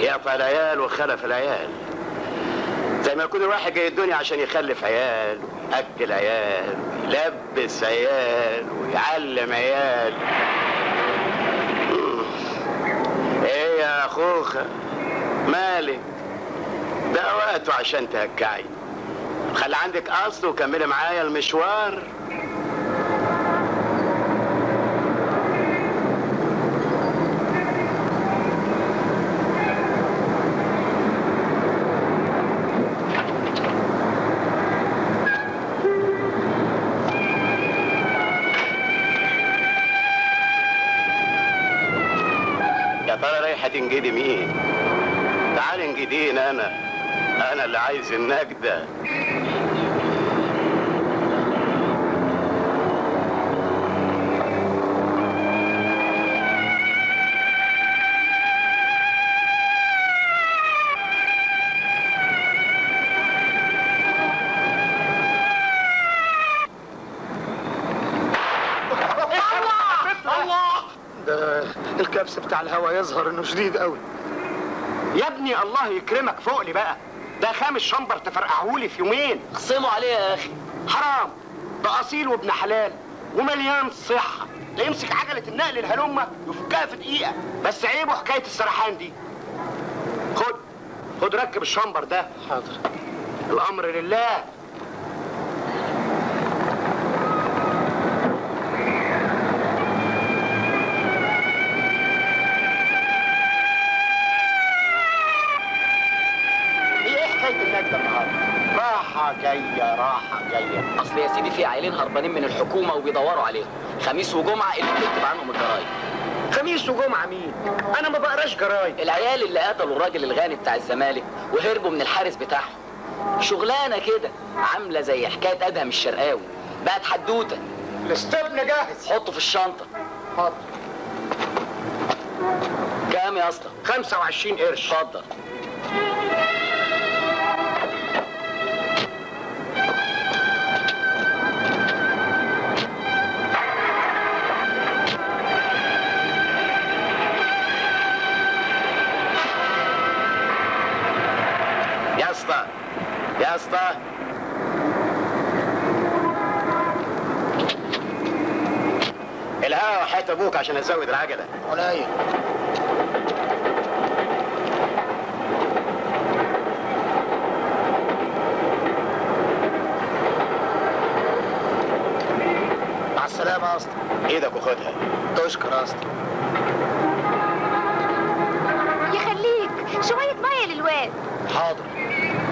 يقطع العيال وخلف العيال زي ما يكون الواحد جاي الدنيا عشان يخلف عيال يأكل عيال يلبس عيال ويعلم عيال ايه يا اخوخة مالك ده وقته عشان تهكعي خلي عندك اصل وكملي معايا المشوار يا ترى رايحة تنجدي مين؟ تعالي انجدين انا انا اللي عايز النجدة الله ده الكبس بتاع الهوا يظهر انه شديد قوي يا ابني الله يكرمك فوق لي بقى ده خامس شمبر تفرقعهولي في يومين اقسموا عليه يا اخي حرام ده اصيل وابن حلال ومليان صحة ده يمسك عجلة النقل الهلمة يفكها في دقيقة بس عيبه حكاية السرحان دي خد خد ركب الشمبر ده حاضر الأمر لله هي ايه حكاية النجدة النهاردة؟ راحة جاية راحة جاية اصل يا سيدي في عيلين هربانين من الحكومه وبيدوروا عليهم خميس وجمعه اللي بتكتب عنهم الجرايد خميس وجمعة مين؟ أنا ما بقراش جرايد العيال اللي قتلوا الراجل الغني بتاع الزمالك وهربوا من الحارس بتاعهم شغلانه كده عامله زي حكايه ادهم الشرقاوي بقت حدوته الاستبن جاهز حطه في الشنطه حاضر كام يا اسطى 25 قرش اتفضل يا اسطى يا اسطى الهوا وحياة ابوك عشان ازود العجله قليل مع السلامة يا اسطى ايدك وخدها تشكر يا اسطى يخليك شوية مية للواد حاضر